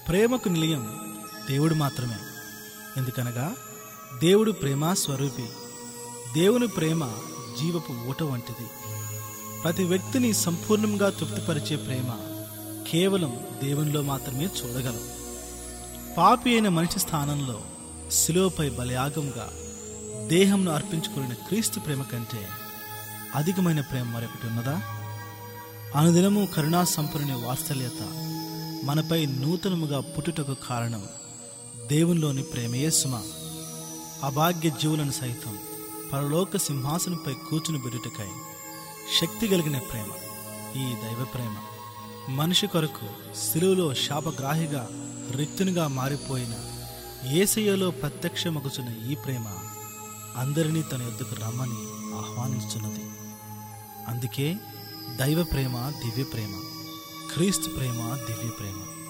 ప్రేమకు నిలయం దేవుడు మాత్రమే ఎందుకనగా దేవుడు ప్రేమ స్వరూపి దేవుని ప్రేమ జీవపు ఊట వంటిది ప్రతి వ్యక్తిని సంపూర్ణంగా తృప్తిపరిచే ప్రేమ కేవలం దేవునిలో మాత్రమే చూడగలం పాపి అయిన మనిషి స్థానంలో శిలువపై బలయాగంగా దేహంను అర్పించుకున్న క్రీస్తు ప్రేమ కంటే అధికమైన ప్రేమ మరొకటి ఉన్నదా అనుదినము కరుణా సంపూర్ణ వాత్సల్యత మనపై నూతనముగా పుట్టుటకు కారణం దేవునిలోని ప్రేమయే సుమ అభాగ్య జీవులను సైతం పరలోక సింహాసనంపై కూర్చుని బిడ్డుటకై శక్తి కలిగిన ప్రేమ ఈ దైవ ప్రేమ మనిషి కొరకు శిలువలో శాపగ్రాహిగా రిక్తునిగా మారిపోయిన ఏసయ్యలో ప్రత్యక్షమగుచున్న ఈ ప్రేమ అందరినీ తన ఎద్దుకు రమ్మని ఆహ్వానిస్తున్నది అందుకే దైవ ప్రేమ దివ్య ప్రేమ క్రీస్తు ప్రేమ దివ్య ప్రేమ